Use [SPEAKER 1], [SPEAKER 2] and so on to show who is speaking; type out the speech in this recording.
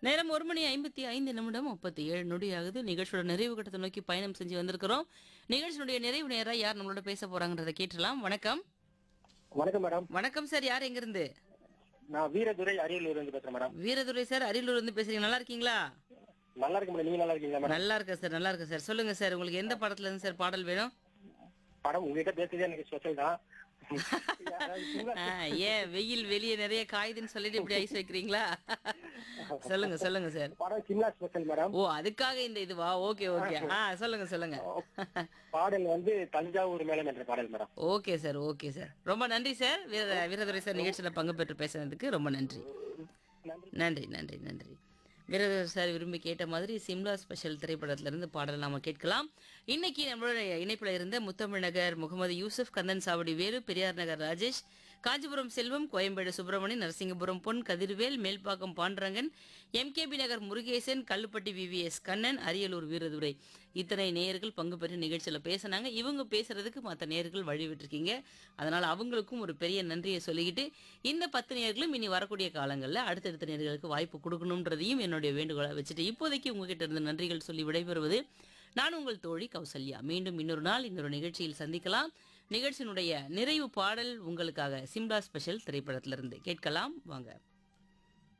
[SPEAKER 1] நேரம் ஒரு மணி ஐம்பத்தி ஐந்து நிமிடம் முப்பத்தி ஏழு நொடி ஆகுது நிகழ்ச்சியோட நிறைவு கட்டத்தை நோக்கி பயணம் செஞ்சு வந்திருக்கிறோம் நிகழ்ச்சியினுடைய நிறைவு நேரா யார் நம்மளோட பேச போறாங்கன்றதை கேட்டலாம் வணக்கம்
[SPEAKER 2] வணக்கம் மேடம்
[SPEAKER 1] வணக்கம் சார் யார் எங்க இருந்து
[SPEAKER 2] நான் வீரதுரை அரியலூர் இருந்து பேசுறேன் மேடம்
[SPEAKER 1] வீரதுரை சார் அரியலூர் இருந்து பேசுறீங்க நல்லா இருக்கீங்களா
[SPEAKER 2] நல்லா இருக்கு மேடம் நீங்க நல்லா இருக்கீங்களா மேடம்
[SPEAKER 1] நல்லா இருக்கேன் சார் நல்லா இருக்கேன் சார் சொல்லுங்க சார் உங்களுக்கு எந்த படத்துல இருந்து சார் பாடல் வேணும்
[SPEAKER 2] படம் உங்ககிட்ட பேசுறதே எனக்கு ஸ்பெஷல் தான் அதாவது சின்ன-
[SPEAKER 1] ஆ, ஏன் வெயில் வெளியே நிறைய காயுதுன்னு சொல்லிட்டு இப்படி ஐஸ் வைக்கிறீங்களா சொல்லுங்க சொல்லுங்க சார்
[SPEAKER 2] படம் சின்ன ஸ்பெஷல் மேடம்
[SPEAKER 1] ஓ அதுக்காக இந்த இதுவா ஓகே ஓகே ஆ சொல்லுங்க சொல்லுங்க
[SPEAKER 2] பாடல் வந்து தஞ்சாவூர் மேலம் என்ற பாடல் madam
[SPEAKER 1] okay sir okay sir ரொம்ப நன்றி சார் வீர வீரதுரை சார் நிகழ்ச்சியில் பங்கு பெற்று பேசுனதுக்கு ரொம்ப நன்றி நன்றி நன்றி நன்றி வீரதுரை சார் விரும்பி கேட்ட மாதிரி சிம்லா ஸ்பெஷல் திரைப்படத்திலிருந்து பாடல் நாம கேட்கலாம் இன்னைக்கு நம்மளோட இணைப்பில் இருந்த முத்தமிழ் நகர் முகமது யூசுப் கந்தன் சாவடி வேலு பெரியார் நகர் ராஜேஷ் காஞ்சிபுரம் செல்வம் கோயம்பேடு சுப்பிரமணி நரசிங்கபுரம் பொன் கதிர்வேல் மேல்பாக்கம் பாண்டரங்கன் எம்கேபி நகர் முருகேசன் கல்லுப்பட்டி விவிஎஸ் கண்ணன் அரியலூர் வீரதுரை இத்தனை நேயர்கள் பங்கு பெற்று நிகழ்ச்சியில் பேசினாங்க இவங்க பேசுறதுக்கு மற்ற நேயர்கள் வழி விட்டுருக்கீங்க அதனால அவங்களுக்கும் ஒரு பெரிய நன்றியை சொல்லிக்கிட்டு இந்த பத்து நேயர்களும் இனி வரக்கூடிய காலங்களில் அடுத்தடுத்த நேயர்களுக்கு வாய்ப்பு கொடுக்கணுன்றதையும் என்னுடைய வேண்டுகோளை வச்சுட்டு இப்போதைக்கு உங்ககிட்ட இருந்து நன்றிகள் சொல்லி விடைபெறுவது நான் உங்கள் தோழி கௌசல்யா மீண்டும் இன்னொரு நாள் இன்னொரு நிகழ்ச்சியில் சந்திக்கலாம் நிகழ்ச்சியினுடைய நிறைவு பாடல் உங்களுக்காக சிம்லா ஸ்பெஷல் திரைப்படத்திலிருந்து கேட்கலாம் வாங்க